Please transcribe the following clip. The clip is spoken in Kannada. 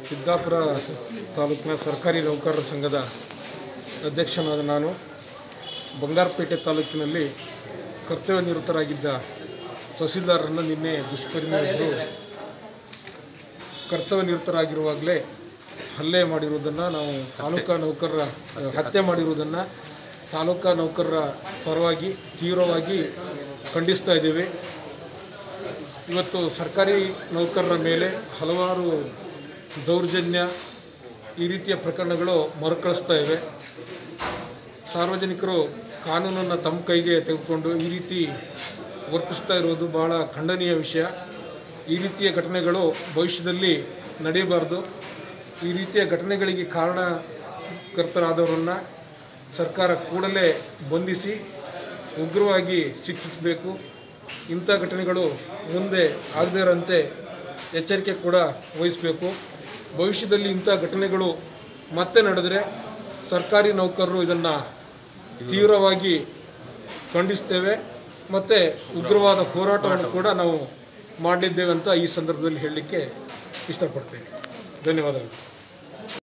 ಸಿದ್ದಾಪುರ ತಾಲೂಕಿನ ಸರ್ಕಾರಿ ನೌಕರರ ಸಂಘದ ಅಧ್ಯಕ್ಷನಾದ ನಾನು ಬಂಗಾರಪೇಟೆ ತಾಲೂಕಿನಲ್ಲಿ ಕರ್ತವ್ಯ ನಿರತರಾಗಿದ್ದ ತಹಸೀಲ್ದಾರರನ್ನು ನಿನ್ನೆ ದುಷ್ಕರ್ಮಿಯೊಬ್ಬರು ಕರ್ತವ್ಯ ನಿರತರಾಗಿರುವಾಗಲೇ ಹಲ್ಲೆ ಮಾಡಿರುವುದನ್ನು ನಾವು ತಾಲೂಕಾ ನೌಕರರ ಹತ್ಯೆ ಮಾಡಿರುವುದನ್ನು ತಾಲೂಕಾ ನೌಕರರ ಪರವಾಗಿ ತೀವ್ರವಾಗಿ ಖಂಡಿಸ್ತಾ ಇದ್ದೇವೆ ಇವತ್ತು ಸರ್ಕಾರಿ ನೌಕರರ ಮೇಲೆ ಹಲವಾರು ದೌರ್ಜನ್ಯ ಈ ರೀತಿಯ ಪ್ರಕರಣಗಳು ಮರುಕಳಿಸ್ತಾ ಇವೆ ಸಾರ್ವಜನಿಕರು ಕಾನೂನನ್ನು ತಮ್ಮ ಕೈಗೆ ತೆಗೆದುಕೊಂಡು ಈ ರೀತಿ ವರ್ತಿಸ್ತಾ ಇರುವುದು ಬಹಳ ಖಂಡನೀಯ ವಿಷಯ ಈ ರೀತಿಯ ಘಟನೆಗಳು ಭವಿಷ್ಯದಲ್ಲಿ ನಡೆಯಬಾರ್ದು ಈ ರೀತಿಯ ಘಟನೆಗಳಿಗೆ ಕಾರಣಕರ್ತರಾದವರನ್ನು ಸರ್ಕಾರ ಕೂಡಲೇ ಬಂಧಿಸಿ ಉಗ್ರವಾಗಿ ಶಿಕ್ಷಿಸಬೇಕು ಇಂಥ ಘಟನೆಗಳು ಮುಂದೆ ಆಗದೇ ಇರೋಂತೆ ಎಚ್ಚರಿಕೆ ಕೂಡ ವಹಿಸಬೇಕು ಭವಿಷ್ಯದಲ್ಲಿ ಇಂಥ ಘಟನೆಗಳು ಮತ್ತೆ ನಡೆದರೆ ಸರ್ಕಾರಿ ನೌಕರರು ಇದನ್ನು ತೀವ್ರವಾಗಿ ಖಂಡಿಸ್ತೇವೆ ಮತ್ತು ಉಗ್ರವಾದ ಹೋರಾಟವನ್ನು ಕೂಡ ನಾವು ಮಾಡಲಿದ್ದೇವೆ ಅಂತ ಈ ಸಂದರ್ಭದಲ್ಲಿ ಹೇಳಲಿಕ್ಕೆ ಇಷ್ಟಪಡ್ತೇನೆ ಧನ್ಯವಾದಗಳು